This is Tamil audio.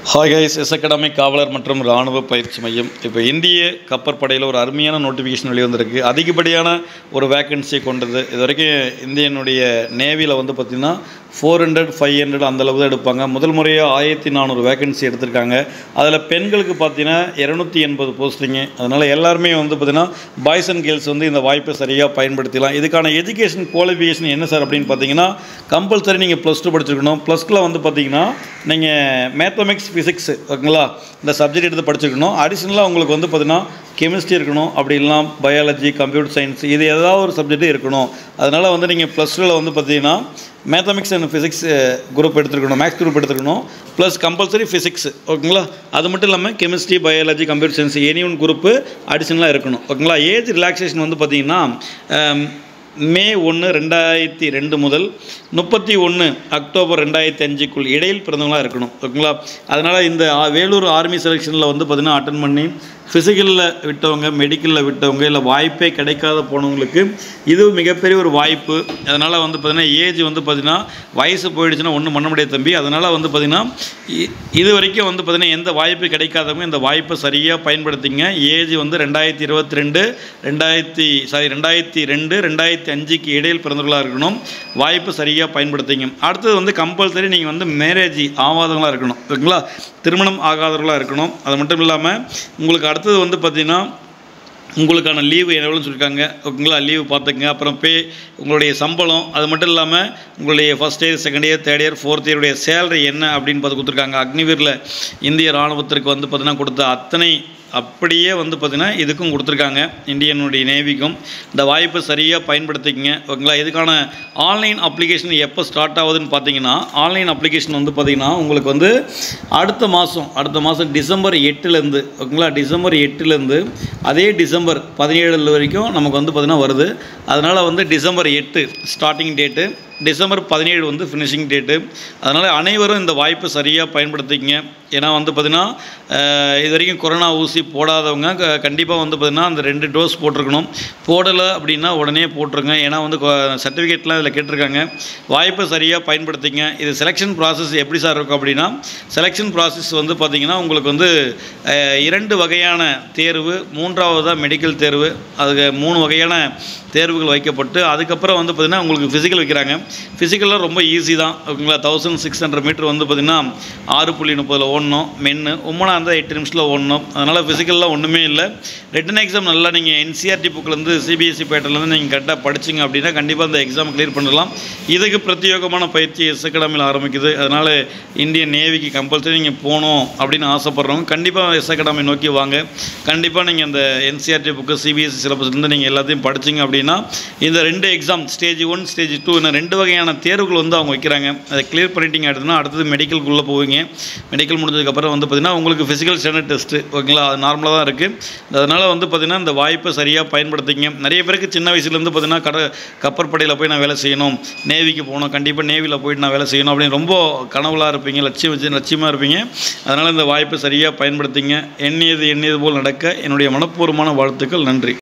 ஹாய் கைஸ் எஸ் அகாடமி காவலர் மற்றும் இராணுவ பயிற்சி மையம் இப்போ இந்திய கப்பற்படையில் ஒரு அருமையான நோட்டிஃபிகேஷன் வெளிவந்திருக்கு அதிகப்படியான ஒரு வேக்கன்சியை கொண்டது இது வரைக்கும் இந்தியனுடைய நேவியில் வந்து பார்த்திங்கன்னா ஃபோர் ஹண்ட்ரட் ஃபைவ் ஹண்ட்ரட் அந்தளவு தான் எடுப்பாங்க முதல் முறையாக ஆயிரத்தி நானூறு வேகன்சி எடுத்திருக்காங்க அதில் பெண்களுக்கு பார்த்தீங்கன்னா இரநூத்தி எண்பது போஸ்டிங்கு அதனால் எல்லாருமே வந்து பார்த்திங்கன்னா பாய்ஸ் அண்ட் கேர்ள்ஸ் வந்து இந்த வாய்ப்பை சரியாக பயன்படுத்திக்கலாம் இதுக்கான எஜுகேஷன் குவாலிஃபிகேஷன் என்ன சார் அப்படின்னு பார்த்தீங்கன்னா கம்பல்சரி நீங்கள் ப்ளஸ் டூ படிச்சிருக்கணும் ப்ளஸ் டூவில் வந்து பார்த்தீங்கன்னா நீங்கள் மேத்தமெட்டிக்ஸ் ஃபிசிக்ஸ் ஓகேங்களா இந்த சப்ஜெக்ட் எடுத்து படிச்சிருக்கணும் அடிஷ்னலாக உங்களுக்கு வந்து பார்த்தீங்கன்னா கெமிஸ்ட்ரி இருக்கணும் அப்படி இல்லைனா பயாலஜி கம்ப்யூட்டர் சயின்ஸ் இது ஏதாவது ஒரு சப்ஜெக்ட் இருக்கணும் அதனால் வந்து நீங்கள் ப்ளஸ் டூவில் வந்து பார்த்தீங்கன்னா மேத்தமெட்டிக்ஸ் அண்ட் ஃபிசிக்ஸ் குரூப் எடுத்துருக்கணும் மேக்ஸ் குரூப் எடுத்துருக்கணும் ப்ளஸ் கம்பல்சரி ஃபிசிக்ஸ் ஓகேங்களா அது மட்டும் இல்லாமல் chemistry biology computer science any one group அடிஷ்னலாக இருக்கணும் ஓகேங்களா ஏஜ் ரிலாக்ஸேஷன் வந்து பார்த்தீங்கன்னா மே ஒன்று ரெண்டாயிரத்தி ரெண்டு முதல் முப்பத்தி ஒன்று அக்டோபர் ரெண்டாயிரத்தி அஞ்சுக்குள் இடையில் பிறந்தவங்களாக இருக்கணும் ஓகேங்களா அதனால் இந்த ஆ- வேலூர் ஆர்மி செலெக்ஷனில் வந்து பார்த்திங்கன்னா அட்டன் பண்ணி ஃபிசிக்கலில் விட்டவங்க மெடிக்கலில் விட்டவங்க இல்லை வாய்ப்பே கிடைக்காத போனவங்களுக்கு இது மிகப்பெரிய ஒரு வாய்ப்பு அதனால் வந்து பார்த்திங்கன்னா ஏஜ் வந்து பார்த்திங்கன்னா வயசு போயிடுச்சுன்னா ஒன்றும் பண்ண முடியாது தம்பி அதனால் வந்து பார்த்திங்கன்னா இ- இது வரைக்கும் வந்து பார்த்திங்கன்னா எந்த வாய்ப்பு கிடைக்காதவங்க இந்த வாய்ப்பை சரியாக பயன்படுத்திங்க ஏஜ் வந்து ரெண்டாயிரத்தி இருபத்தி ரெண்டு ரெண்டாயிரத்தி சாரி ரெண்டாயிரத்தி ரெண்டு ரெண்டாயிரத்தி அஞ்சுக்கு இடையில் பிறந்தவர்களாக இருக்கணும் வாய்ப்பு சரியாக பயன்படுத்திங்க அடுத்தது வந்து கம்பல்சரி நீங்கள் வந்து மேரேஜ் ஆகாதவங்களாக இருக்கணும் ஓகேங்களா திருமணம் ஆகாதவர்களாக இருக்கணும் அது மட்டும் இல்லாமல் உங்களுக்கு அடுத்தது வந்து பார்த்திங்கன்னா உங்களுக்கான லீவு எவ்வளோன்னு சொல்லியிருக்காங்க ஓகேங்களா லீவு பார்த்துக்குங்க அப்புறம் பே உங்களுடைய சம்பளம் அது மட்டும் இல்லாமல் உங்களுடைய first year second year third year fourth இயருடைய சேலரி என்ன அப்படின்னு பார்த்து கொடுத்துருக்காங்க அக்னிவீரில் இந்திய இராணுவத்திற்கு வந்து பார்த்தீங்கன்னா கொடுத்த அத்தனை அப்படியே வந்து பார்த்திங்கன்னா இதுக்கும் கொடுத்துருக்காங்க இந்தியனுடைய நேவிக்கும் இந்த வாய்ப்பை சரியாக பயன்படுத்திக்கங்க ஓகேங்களா இதுக்கான ஆன்லைன் அப்ளிகேஷன் எப்போ ஸ்டார்ட் ஆகுதுன்னு பார்த்தீங்கன்னா ஆன்லைன் அப்ளிகேஷன் வந்து பார்த்திங்கன்னா உங்களுக்கு வந்து அடுத்த மாதம் அடுத்த மாதம் டிசம்பர் எட்டுலேருந்து ஓகேங்களா டிசம்பர் எட்டுலேருந்து அதே டிசம்பர் பதினேழு வரைக்கும் நமக்கு வந்து பார்த்திங்கன்னா வருது அதனால் வந்து டிசம்பர் எட்டு ஸ்டார்டிங் டேட்டு டிசம்பர் பதினேழு வந்து ஃபினிஷிங் டேட்டு அதனால் அனைவரும் இந்த வாய்ப்பை சரியாக பயன்படுத்திக்கங்க ஏன்னா வந்து பார்த்திங்கன்னா அஹ், இது வரைக்கும் கொரோனா ஊசி போடாதவங்க கண்டிப்பாக வந்து பார்த்திங்கன்னா அந்த ரெண்டு டோஸ் போட்டிருக்கணும் போடலை அப்படின்னா உடனே போட்டுருங்க ஏன்னா வந்து சர்டிஃபிகேட்லாம் இதில் கேட்டிருக்காங்க வாய்ப்பை சரியாக பயன்படுத்திங்க இது செலெக்ஷன் ப்ராசஸ் எப்படி சார் இருக்கும் அப்படின்னா செலெக்ஷன் ப்ராசஸ் வந்து பார்த்திங்கன்னா உங்களுக்கு வந்து அஹ், இரண்டு வகையான தேர்வு மூன்றாவதாக மெடிக்கல் தேர்வு அதுக்கு மூணு வகையான தேர்வுகள் வைக்கப்பட்டு அதுக்கப்புறம் வந்து பார்த்திங்கன்னா உங்களுக்கு ஃபிசிக்கல் வைக்கிறாங்க ஃபிசிக்கலில் ரொம்ப ஈஸி தான் ஓகேங்களா தௌசண்ட் சிக்ஸ் ஹண்ட்ரட் மீட்டர் வந்து பார்த்திங்கன்னா ஆறு புள்ளி முப்பதில் ஓடணும் மென்னு உம்மனா இருந்தால் எட்டு நிமிஷத்தில் ஓடணும் அதனால் ஃபிசிக்கல்லாம் ஒன்றுமே இல்லை ரிட்டன் எக்ஸாம் நல்லா நீங்கள் என்சிஆர்டி புக்கிலேருந்து சிபிஎஸ்சி பேட்டர்லேருந்து நீங்கள் கரெக்டாக படிச்சிங்க அப்படின்னா கண்டிப்பாக அந்த எக்ஸாம் கிளியர் பண்ணலாம் இதுக்கு பிரத்யேகமான பயிற்சி எஸ் அகாடமியில் ஆரம்பிக்குது அதனால் இந்தியன் நேவிக்கு கம்பல்சரி நீங்கள் போகணும் அப்படின்னு ஆசைப்பட்றவங்க கண்டிப்பாக எஸ் அகாடமி நோக்கி வாங்க கண்டிப்பாக நீங்கள் அந்த என்சிஆர்டி புக்கு சிபிஎஸ்சி சிலபஸ்லேருந்து நீங்கள் எல்லாத்தையும் படிச்சிங்க அப்படின்னா இந்த ரெண்டு exam stage one stage two இந்த ரெண்டு வகையான தேர்வுகள் வந்து அவங்க வைக்கிறாங்க அதை கிளியர் பண்ணிட்டீங்க அடுத்துனா அடுத்தது மெடிக்கலுக்குள்ளே போவீங்க மெடிக்கல் முடிஞ்சதுக்கப்புறம் வந்து பார்த்திங்கன்னா உங்களுக்கு ஃபிசிக்கல் ஸ்டாண்டர்ட் டெஸ்ட்டு ஓகேங்களா அது நார்மலாக தான் இருக்குது அதனால் வந்து பார்த்திங்கன்னா இந்த வாய்ப்பை சரியாக பயன்படுத்திங்க நிறைய பேருக்கு சின்ன வயசுலேருந்து பார்த்திங்கன்னா கட கப்பற்படையில் போய் நான் வேலை செய்யணும் நேவிக்கு போகணும் கண்டிப்பாக நேவியில் போயிட்டு நான் வேலை செய்யணும் அப்படின்னு ரொம்ப கனவுலாக இருப்பீங்க லட்சியம் வச்சு லட்சியமாக இருப்பீங்க அதனால் இந்த வாய்ப்பை சரியாக பயன்படுத்திங்க எண்ணியது எண்ணியது போல் நடக்க என்னுடைய மனப்பூர்வமான வாழ்த்துக்கள் நன்றி